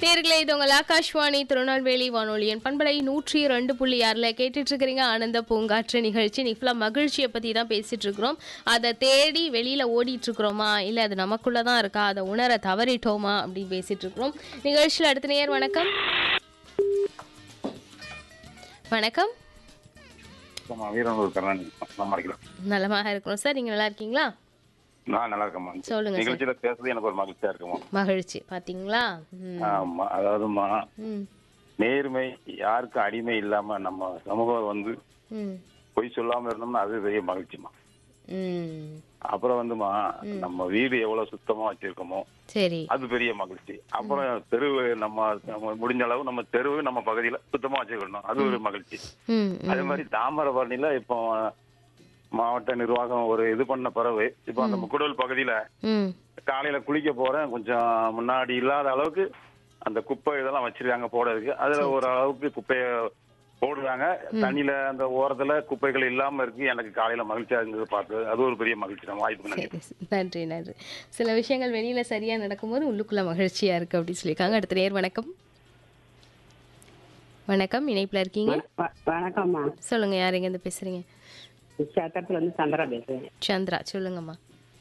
நேர்களே இது உங்கள் ஆகாஷ்வாணி திருநெல்வேலி வானொலியின் பண்பலை நூற்றி ரெண்டு புள்ளி ஆறில் கேட்டுட்டு இருக்கிறீங்க ஆனந்த பூங்காற்று நிகழ்ச்சி நீ ஃபுல்லாக மகிழ்ச்சியை பற்றி தான் பேசிட்டு இருக்கிறோம் அதை தேடி வெளியில் ஓடிட்டு இருக்கிறோமா இல்லை அது நமக்குள்ளே தான் இருக்கா அதை உணர தவறிட்டோமா அப்படின்னு பேசிட்டு இருக்கிறோம் நிகழ்ச்சியில் அடுத்த நேர் வணக்கம் வணக்கம் ஆமா வீரனூர் கருணாநிதி நல்லா இருக்கிறேன் நலமாக இருக்கிறோம் சார் நீங்கள் நல்லா இருக்கீங்களா நான் நல்லா இருக்கேம்மா சொல்லுங்க சார் நிகழ்ச்சியில பேசுறது எனக்கு ஒரு மகிழ்ச்சியா இருக்குமா மகிழ்ச்சி பார்த்தீங்களா ம் ஆமா அதாவதுமா ம் நேர்மை யாருக்கும் அடிமை இல்லாம நம்ம சமூகம் வந்து ம் பொய் சொல்லாம இருந்தோம்னா அது பெரிய மகிழ்ச்சிமா ம் அப்புறம் வந்துமா நம்ம வீடு எவ்வளவு சுத்தமா வச்சிருக்கோமோ சரி அது பெரிய மகிழ்ச்சி அப்புறம் தெருவு நம்ம நம்ம முடிஞ்ச அளவு நம்ம தெருவு நம்ம பகுதியில சுத்தமா வச்சுக்கணும் அது ஒரு மகிழ்ச்சி ம் அதே மாதிரி தாமிரபரணியில இப்போ மாவட்ட நிர்வாகம் ஒரு இது பண்ண பிறகு இப்போ அந்த முக்குடல் பகுதியில ம் காலையில குளிக்க போறேன் கொஞ்சம் முன்னாடி இல்லாத அளவுக்கு அந்த குப்பை இதெல்லாம் வச்சிருக்காங்க போடுறதுக்கு அதுல ஒரு அளவுக்கு குப்பைய போடுறாங்க தண்ணியில அந்த ஓரத்துல குப்பைகள் இல்லாம இருக்கு எனக்கு காலையில மகிழ்ச்சியா இருந்தது பார்த்து அது ஒரு பெரிய மகிழ்ச்சி தான் வாய்ப்பு நன்றி சரி நன்றி நன்றி சில விஷயங்கள் வெளியில சரியா நடக்கும்போது உள்ளுக்குள்ள மகிழ்ச்சியா இருக்கு அப்படின்னு சொல்லியிருக்காங்க அடுத்த நேர் வணக்கம் வணக்கம் இணைப்புல இருக்கீங்க வ- வணக்கம்மா சொல்லுங்க யார் எங்க இருந்து பேசுறீங்க சேத்தத்துல இருந்து சந்திரா பேசுறேன் சந்திரா சொல்லுங்கம்மா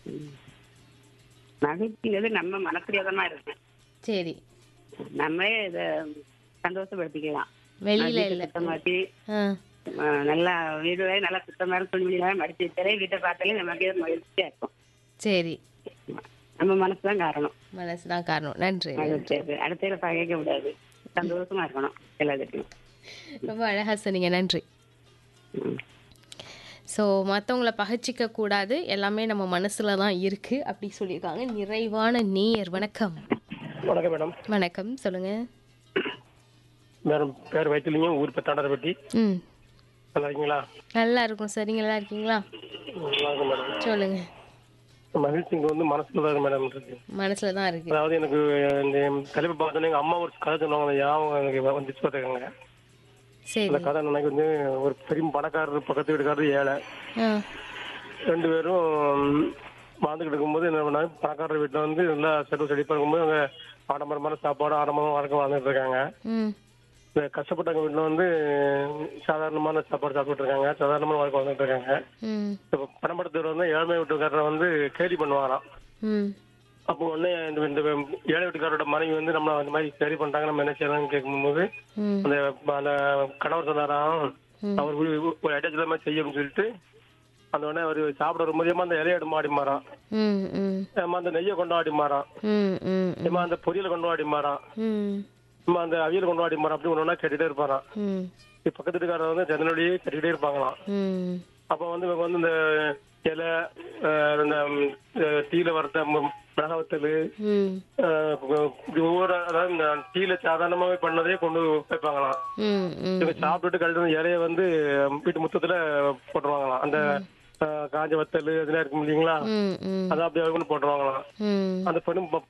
மகிழ்ச்சிங்கிறது நம்ம மனசுலதான் இருக்கு சரி நம்மளே இத சந்தோஷப்படுத்திக்கலாம் வெளியில வீட்டை இல்ல சுத்தமாக்கி ஆ அஹ், நல்லா வீடு வேலை நல்லா சுத்தமா துணிமணிலாம் மடிச்சு வச்சாலே வீட்டை பார்த்தாலே நமக்கு மகிழ்ச்சியா இருக்கும் சரி நம்ம மனசுதான் காரணம் மனசுதான் காரணம் நன்றி மகிழ்ச்சியா இருக்கு அடுத்த பகைக்க கூடாது சந்தோஷமா இருக்கணும் எல்லாத்துக்கும் ரொம்ப அழகா சொன்னீங்க நன்றி ம். ஸோ மற்றவங்கள பகச்சிக்க கூடாது எல்லாமே நம்ம மனசுல தான் இருக்கு அப்படி சொல்லியிருக்காங்க நிறைவான நேயர் வணக்கம் வணக்கம் மேடம் வணக்கம் சொல்லுங்க மேடம் பேர் வைத்திலிங்கம் ஊர் பத்தாண்டரப்பட்டி ம் நல்லா இருக்கீங்களா நல்லா இருக்கும் சார் நீங்க நல்லா இருக்கீங்களா நல்லா இருக்கும் மேடம் சொல்லுங்க மகிழ்ச்சி இங்க வந்து மனசுல தான் மேடம் இருக்கு மனசுல தான் இருக்கு அதாவது எனக்கு இந்த தலைப்பு பார்த்தோன்னே எங்க அம்மா ஒரு கதை சொன்னாங்க அந்த ஞாபகம் எனக்கு வந்துச்சு பார்த்துக்கோங்க சரி அந்த கதை எனக்கு வந்து ஒரு பெரிய பணக்காரர் பக்கத்து வீட்டுக்காரர் ஏழை ஆ ரெண்டு பேரும் வாழ்ந்துகிட்டு இருக்கும்போது என்ன பண்ணாங்க பணக்காரர் வீட்டில் வந்து நல்லா செலவு செழிப்பாக இருக்கும்போது அங்கே ஆடம்பரமான சாப்பாடு ஆடம்பரமான வாழ்க்கை வாழ்ந்துட்டு இருக்காங்க ம் இந்த கஷ்டப்பட்டவங்க வீட்டில் வந்து சாதாரணமான சாப்பாடு சாப்பிட்டு இருக்காங்க சாதாரணமான வாழ்க்கை வாழ்ந்துட்டு இருக்காங்க ம் இப்போ பணப்படுத்தவர் வந்து ஏழ்மை வீட்டுக்காரரை வந்து கேலி பண்ணுவாராம் ம் அப்போ உடனே இந்த இந்த ஏழை வீட்டுக்காரோட மனைவி வந்து நம்ம அந்த மாதிரி சரி பண்ணிட்டாங்க நம்ம என்ன செய்யலாம்னு கேட்கும்போது ம் அந்த அந்த கணவர் சொன்னாராம் அவர் ஒரு- ஒரு ஐடியா இல்லாம செய்யும்னு சொல்லிட்டு அந்த உடனே அவர் சாப்பிட வரும்போது ஏமா அந்த இலைய எடுமா ஆடிமாராம் ம் ம் ஏமா அந்த நெய்யை கொண்டு ஆடிமாராம் ம் ம் ஏமா அந்த பொரியலை கொண்டு ஆடிமாராம் ம் ஏமா அந்த அவியல் கொண்டு ஆடிமாராம் அப்படி ஒன்று ஒன்றா கேட்டுட்டே இருப்பாராம் ம் இப்ப பக்கத்து வீட்டுக்காரர் வந்து ஜன்னலோடையே கேட்டுக்கிட்டே இருப்பாங்களாம் ம் அப்ப வந்து இவங்க வந்து இந்த இலை அஹ், இந்த அஹ், டீல வறுத்த ம- மிளகா வத்தல் ம் அஹ், இப்படி ஒவ்வொரு அதாவது இந்த டீல சாதாரணமாவே பண்ணதே கொண்டு வைப்பாங்களாம் ம் ம் இவங்க சாப்பிட்டுட்டு கழிட்டு அந்த இலைய வந்து வீட்டு முத்தத்துல போட்டுருவாங்களாம் அந்த அஹ், காஞ்ச வத்தல் அதெல்லாம் இருக்கும் இல்லைங்களா ம் ம் அதை அப்படியே கொண்டு போட்டுருவாங்களாம் ம் அந்த பெண்ணும் ப-